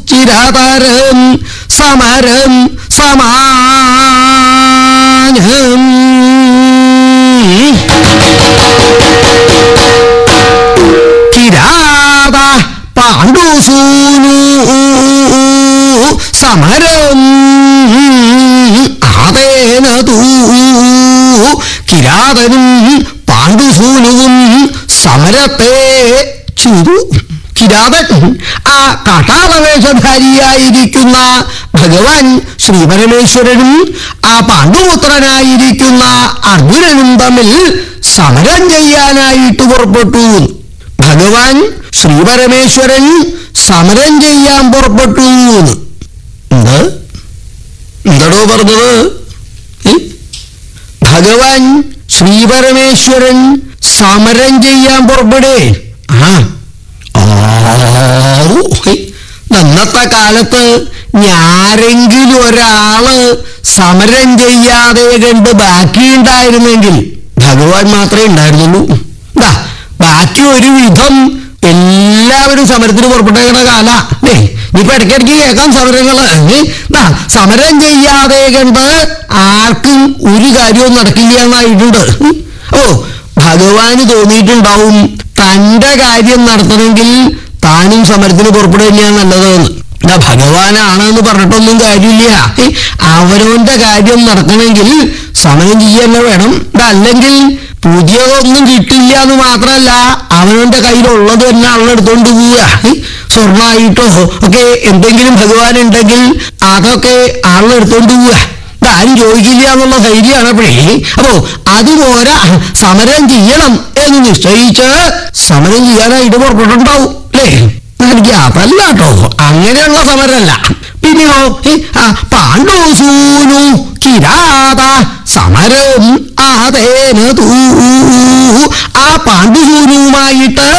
ചിരതരം സമരം സമാനം കിരാത പാണ്ഡുസൂനു സമരം ആദേന തൂ കിരാതനും പാണ്ഡുസൂനുവും സമരത്തെ ചുരു കിരാതൻ ആ കാട്ടാളവേഷധാരിയായിരിക്കുന്ന ഭഗവാൻ ശ്രീപരമേശ്വരനും ആ പാണ്ഡുപുത്രനായിരിക്കുന്ന അർജുനനും തമ്മിൽ സമരം ചെയ്യാനായിട്ട് പുറപ്പെട്ടു ഭഗവാൻ ശ്രീപരമേശ്വരൻ സമരം ചെയ്യാൻ പുറപ്പെട്ടു എന്ന്. എന്ത് എന്താടോ പറഞ്ഞത് ഏ? ഭഗവാൻ ശ്രീപരമേശ്വരൻ സമരം ചെയ്യാൻ പുറപ്പെടേ ആ ആവൂ. ഹേ. അന്നത്തെ കാലത്ത് ഞാരെങ്കിലും ഒരാള് സമരം ചെയ്യാതെ കണ്ട് ബാക്കിയുണ്ടായിരുന്നെങ്കിൽ ഭഗവാൻ മാത്രമേ ഉണ്ടായിരുന്നുള്ളൂ ദാ ബാക്കി ഒരു വിധം എല്ലാവരും സമരത്തിന് പുറപ്പെട്ടേക്കണ കാല ഏ ഇനിയിപ്പൊ ഇടയ്ക്കിടയ്ക്ക് കേൾക്കാം സമരങ്ങള് ഏ? ദാ സമരം ചെയ്യാതെ കണ്ട് ആർക്കും ഒരു കാര്യവും നടക്കില്ല എന്നായിട്ടുണ്ട് ഓ ഭഗവാന് തോന്നിയിട്ടുണ്ടാവും തന്റെ കാര്യം നടത്തണമെങ്കിൽ താനും സമരത്തിന് പുറപ്പെടുക തന്നെയാണ് നല്ലതെന്ന് ഇതാ ഭഗവാനാണെന്ന് പറഞ്ഞിട്ടൊന്നും കാര്യമില്ല ഏ, അവനവന്റെ കാര്യം നടക്കണമെങ്കിൽ സമരം ചെയ്യാൻ വേണം ഇതല്ലെങ്കിൽ പുതിയതൊന്നും കിട്ടില്ല എന്ന് മാത്രമല്ല അവനവന്റെ കയ്യിലുള്ളത് തന്നെ ആളെടുത്തോണ്ട് പോവുക ഏ, സ്വർണ്ണമായിട്ടോ ഒക്കെ എന്തെങ്കിലും ഭഗവാൻ ഉണ്ടെങ്കിൽ അതൊക്കെ ആളെടുത്തോണ്ട് പോവുക ഇതാരും ചോദിക്കില്ല എന്നുള്ള ധൈര്യമാണ് അപ്പോഴേ അപ്പോ അതുപോലെ സമരം ചെയ്യണം എന്ന് നിശ്ചയിച്ച് സമരം ചെയ്യാനായിട്ട് പുറപ്പെട്ടുണ്ടാവും അല്ലേ എനിക്ക് അതല്ല കേട്ടോ അങ്ങനെയുള്ള സമരമല്ല പിന്നെയോ ഏ, ആ, പാണ്ഡുസൂനു കിരാത സമരം ആതേന തൂ ആ പാണ്ഡുസൂനുവുമായിട്ട്